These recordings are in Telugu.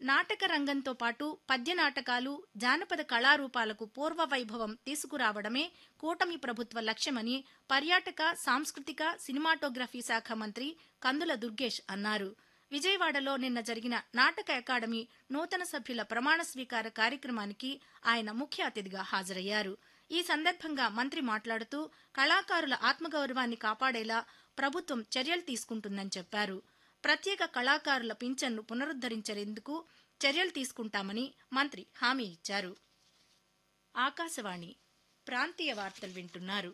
నాటక రంగంతో పాటు పద్య నాటకాలు జానపద కళారూపాలకు పూర్వ వైభవం తీసుకురావడమే కూటమి ప్రభుత్వ లక్ష్యమని పర్యాటక సాంస్కృతిక సినిమాటోగ్రఫీ శాఖ మంత్రి కందుల దుర్గేష్ అన్నారు విజయవాడలో నిన్న జరిగిన నాటక అకాడమీ నూతన సభ్యుల ప్రమాణ స్వీకార కార్యక్రమానికి ఆయన ముఖ్య అతిథిగా హాజరయ్యారు ఈ సందర్భంగా మంత్రి మాట్లాడుతూ కళాకారుల ఆత్మగౌరవాన్ని కాపాడేలా ప్రభుత్వం చర్యలు తీసుకుంటుందని చెప్పారు ప్రత్యేక కళాకారుల పింఛన్ను పునరుద్దరించేందుకు చర్యలు తీసుకుంటామని మంత్రి హామీ ఇచ్చారు ఆకాశవాణి ప్రాంతీయ వార్తలు వింటున్నారు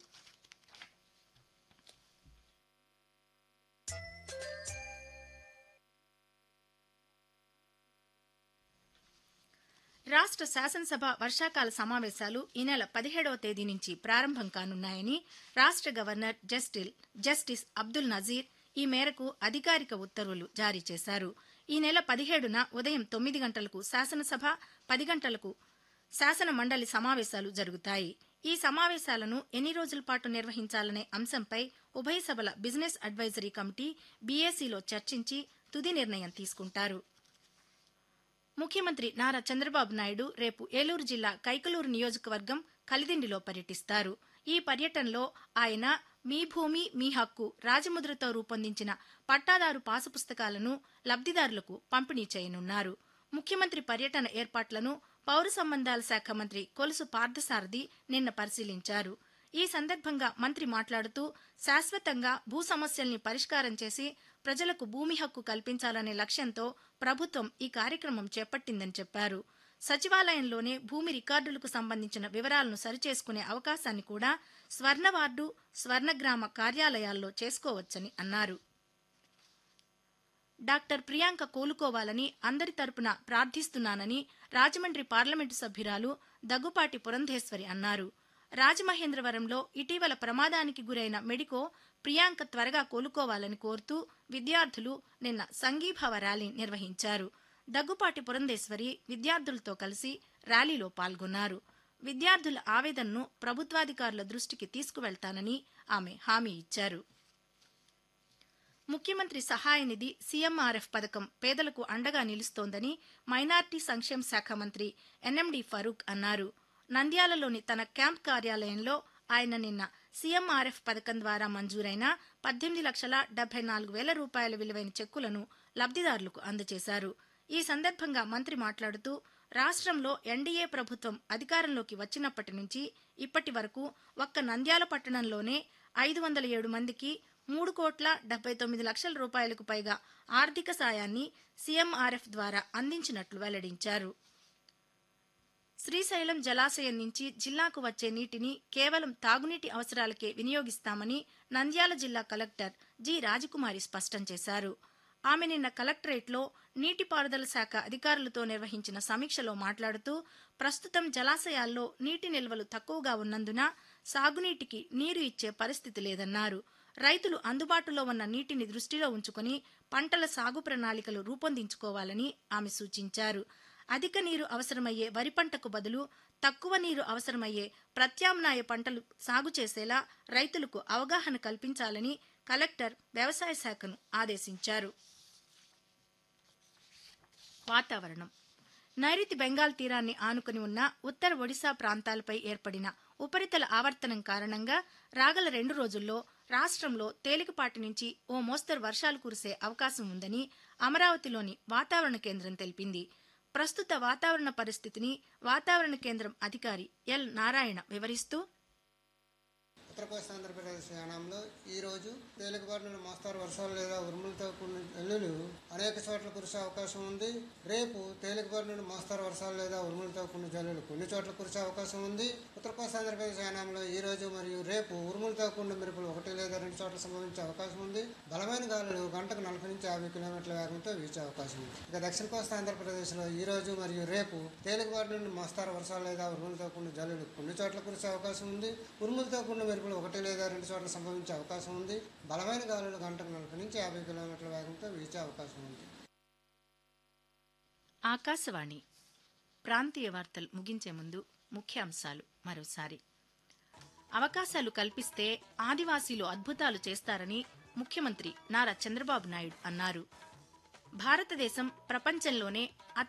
రాష్ట్ర శాసనసభ వర్షాకాల సమావేశాలు ఈ నెల పదిహేడవ తేదీ నుంచి ప్రారంభం కానున్నాయని రాష్ట్ర governor justice justice Abdul Nazeer ఈ మేరకు అధికారిక ఉత్తర్వులు జారీ చేశారు ఈ నెల పదిహేడున ఉదయం తొమ్మిది గంటలకు శాసనసభ పది గంటలకు శాసన మండలి సమావేశాలు జరుగుతాయి ఈ సమావేశాలను ఎన్ని రోజుల పాటు నిర్వహించాలనే అంశంపై ఉభయ సభల బిజినెస్ అడ్వైజరీ కమిటీ బీఏసీలో చర్చించి తుది నిర్ణయం తీసుకుంటారు ముఖ్యమంత్రి నారా చంద్రబాబు నాయుడు రేపు ఏలూరు జిల్లా కైకలూరు నియోజకవర్గం కలిదిండిలో పర్యటిస్తారు ఈ పర్యటనలో ఆయన మీ భూమి మీ హక్కు రాజముద్రతో రూపొందించిన పట్టాదారు పాసు పుస్తకాలను లబ్దిదారులకు పంపిణీ చేయనున్నారు ముఖ్యమంత్రి పర్యటన ఏర్పాట్లను పౌర సంబంధాల శాఖ మంత్రి కొలుసు పార్థసారథి నిన్న పరిశీలించారు ఈ సందర్భంగా మంత్రి మాట్లాడుతూ శాశ్వతంగా భూ సమస్యల్ని పరిష్కారం చేసి ప్రజలకు భూమి హక్కు కల్పించాలనే లక్ష్యంతో ప్రభుత్వం ఈ కార్యక్రమం చేపట్టిందని చెప్పారు సచివాలయంలోనే భూమి రికార్డులకు సంబంధించిన వివరాలను సరిచేసుకునే అవకాశాన్ని కూడా స్వర్ణ వార్డు స్వర్ణగ్రామ కార్యాలయాల్లో చేసుకోవచ్చని అన్నారు డాక్టర్ ప్రియాంక కోలుకోవాలని అందరి తరపున ప్రార్థిస్తున్నానని రాజమండ్రి పార్లమెంటు సభ్యురాలు దగ్గుపాటి పురంధేశ్వరి అన్నారు రాజమహేంద్రవరంలో ఇటీవల ప్రమాదానికి గురైన మెడికో ప్రియాంక త్వరగా కోలుకోవాలని కోరుతూ విద్యార్థులు నిన్న సంఘీభావ ర్యాలీ నిర్వహించారు దగ్గుపాటి పురంధేశ్వరి విద్యార్థులతో కలిసి ర్యాలీలో పాల్గొన్నారు విద్యార్థుల ఆవేదనను ప్రభుత్వాధికారుల దృష్టికి తీసుకువెళ్తానని ఆమె హామీ ఇచ్చారు ముఖ్యమంత్రి సహాయ నిధి సీఎంఆర్ఎఫ్ పథకం పేదలకు అండగా నిలుస్తోందని మైనార్టీ సంక్షేమ శాఖ మంత్రి ఎన్ఎండి ఫరూక్ అన్నారు నంద్యాలలోని తన క్యాంప్ కార్యాలయంలో ఆయన నిన్న సీఎంఆర్ఎఫ్ పథకం ద్వారా మంజూరైన పద్దెనిమిది లక్షల డెబ్బై నాలుగు వేల రూపాయల విలువైన చెక్కులను లబ్దిదారులకు అందజేశారు ఈ సందర్భంగా మంత్రి మాట్లాడుతూ రాష్ట్రంలో ఎన్డీఏ ప్రభుత్వం అధికారంలోకి వచ్చినప్పటి నుంచి ఇప్పటి వరకు ఒక్క నంద్యాల పట్టణంలోనే ఐదు వందల ఏడు మందికి మూడు కోట్ల డెబ్బై తొమ్మిది లక్షల రూపాయలకు పైగా ఆర్థిక సాయాన్ని సీఎంఆర్ఎఫ్ ద్వారా అందించినట్లు వెల్లడించారు శ్రీశైలం జలాశయం నుంచి జిల్లాకు వచ్చే నీటిని కేవలం తాగునీటి అవసరాలకే వినియోగిస్తామని నంద్యాల జిల్లా కలెక్టర్ జి రాజకుమారి స్పష్టం చేశారు ఆమె నిన్న కలెక్టరేట్లో నీటిపారుదల శాఖ అధికారులతో నిర్వహించిన సమీక్షలో మాట్లాడుతూ ప్రస్తుతం జలాశయాల్లో నీటి నిల్వలు తక్కువగా ఉన్నందున సాగునీటికి నీరు ఇచ్చే పరిస్థితి లేదన్నారు రైతులు అందుబాటులో ఉన్న నీటిని దృష్టిలో ఉంచుకుని పంటల సాగు ప్రణాళికలు రూపొందించుకోవాలని ఆమె సూచించారు అధిక నీరు అవసరమయ్యే వరి పంటకు బదులు తక్కువ నీరు అవసరమయ్యే ప్రత్యామ్నాయ పంటలు సాగు చేసేలా రైతులకు అవగాహన కల్పించాలని కలెక్టర్ వ్యవసాయ శాఖను ఆదేశించారు వాతావరణం నైరుతి బెంగాల్ తీరాన్ని ఆనుకుని ఉన్న ఉత్తర ఒడిశా ప్రాంతాలపై ఏర్పడిన ఉపరితల ఆవర్తనం కారణంగా రాగల రెండు రోజుల్లో రాష్ట్రంలో తేలికపాటి నుంచి ఓ మోస్తరు వర్షాలు కురిసే అవకాశం ఉందని అమరావతిలోని వాతావరణ కేంద్రం తెలిపింది ప్రస్తుత వాతావరణ పరిస్థితిని వాతావరణ కేంద్రం అధికారి ఎల్ నారాయణ వివరిస్తూ ఉత్తర కోస్తా ఆంధ్రప్రదేశ్ యానంలో ఈ రోజు తేలికపాటి నుండి మోస్తారు వర్షాలు లేదా ఉరుములతో కూడిన జల్లులు అనేక చోట్ల కురిసే అవకాశం ఉంది రేపు తేలికపాటి నుండి మోస్తారు వర్షాలు లేదా ఉరుములతో కూడిన జల్లులు కొన్ని చోట్ల కురిసే అవకాశం ఉంది ఉత్తర కోస్తా ఆంధ్రప్రదేశ్ యానంలో ఈ రోజు మరియు రేపు ఉరుములతో కూడిన మెరుపులు ఒకటి లేదా రెండు చోట్ల సంభవించే అవకాశం ఉంది బలమైన గాలులు గంటకు నలభై నుంచి యాభై కిలోమీటర్ల వేగంతో వీచే అవకాశం ఉంది ఇక దక్షిణ కోస్తా ఆంధ్రప్రదేశ్లో ఈ రోజు మరియు రేపు తేలికపాటి నుండి మోస్తారు వర్షాలు లేదా ఉరుములతో కూడిన జల్లులు కొన్ని చోట్ల కురిసే అవకాశం ఉంది ఉరుములతో కూడిన మెరుపులు ఒకటి లేదా రెండు చోట్ల సంభవించే అవకాశం ఉంది బలమైన గాలులు గంటకు నలభై నుంచి యాభై కిలోమీటర్ల వేగంతో వీచే అవకాశం ఉంది ఆకాశవాణి ప్రాంతీయ వార్తలు ముగించే ముందు ముఖ్యాంశాలు మరోసారి అవకాశాలు కల్పిస్తే ఆదివాసీలు అద్భుతాలు చేస్తారని ముఖ్యమంత్రి నారా చంద్రబాబు నాయుడు అన్నారు భారతదేశం ప్రపంచంలోనే